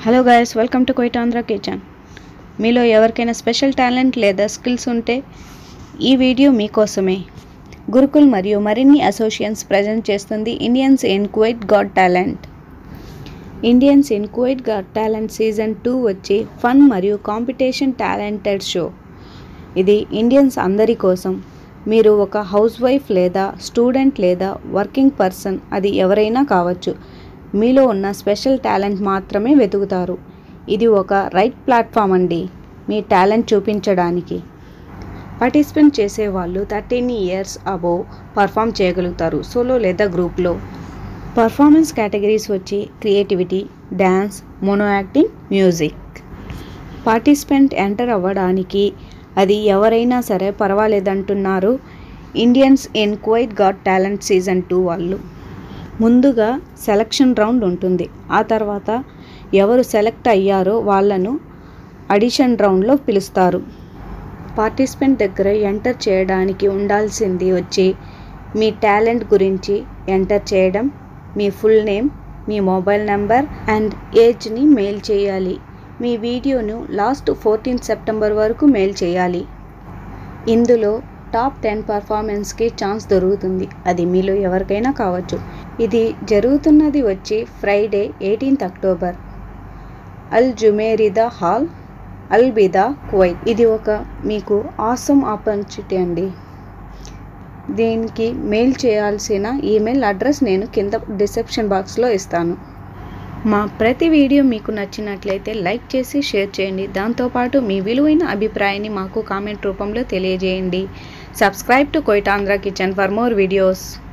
hello guys welcome to Koitandhra kitchen మీలో ఎవరికైనా special talent లేదా స్కిల్స్ ఉంటే ఈ వీడియో మీకోసమే గురుకుల్ మరియు మరిన్ని అసోసియేషన్స్ ప్రజెంట్ చేస్తుంది Indians in Kuwait got talent Indians in Kuwait got talent season two వచ్చి ఫన్ మరియు కాంపిటీషన్ టాలెంటెడ్ షో ఇది ఇండియన్స్ అందరి కోసం మీరు ఒక హౌస్ వైఫ్ లేదా స్టూడెంట్ లేదా వర్కింగ్ పర్సన్ అది ఎవరైనా కావచ్చు మీలో ఉన్న స్పెషల్ టాలెంట్ మాత్రమే వెతుకుతారు ఇది ఒక రైట్ ప్లాట్ఫామ్ అండి మీ టాలెంట్ చూపించడానికి పార్టిసిపేట్ చేసే వాళ్ళు థర్టీన్ ఇయర్స్ అబోవ్ పర్ఫామ్ చేయగలుగుతారు సోలో లేదా గ్రూప్లో పర్ఫార్మెన్స్ కేటగిరీస్ వచ్చి creativity dance mono acting music participant enter అవ్వడానికి అది ఎవరైనా సరే పర్వాలేదంటున్నారు Indians in Kuwait got talent season two వాళ్ళు ముందుగా సెలక్షన్ రౌండ్ ఉంటుంది ఆ తర్వాత ఎవరు సెలెక్ట్ అయ్యారో వాళ్ళను అడిషన్ రౌండ్లో పిలుస్తారు పార్టిసిపెంట్ దగ్గర ఎంటర్ చేయడానికి ఉండాల్సింది వచ్చి మీ టాలెంట్ గురించి ఎంటర్ చేయడం మీ ఫుల్ నేమ్ మీ మొబైల్ నెంబర్ అండ్ ఏజ్ని మెయిల్ చేయాలి మీ వీడియోను లాస్ట్ ఫోర్టీన్ సెప్టెంబర్ వరకు మెయిల్ చేయాలి ఇందులో టాప్ టెన్ పర్ఫార్మెన్స్కి ఛాన్స్ దొరుకుతుంది అది మీలో ఎవరికైనా కావచ్చు ఇది జరుగుతున్నది వచ్చి Friday eighteenth October Al Jumeirida hall Al Bida Kuwait ఇది ఒక మీకు ఆసమ్ ఆపర్చునిటీ అండి దీనికి మెయిల్ చేయాల్సిన ఈమెయిల్ అడ్రస్ నేను కింద డిస్క్రిప్షన్ బాక్స్లో ఇస్తాను మా ప్రతి వీడియో మీకు నచ్చినట్లయితే లైక్ చేసి షేర్ చేయండి దాంతోపాటు మీ విలువైన అభిప్రాయాన్ని మాకు కామెంట్ రూపంలో తెలియజేయండి subscribe to Koitandhra kitchen for more videos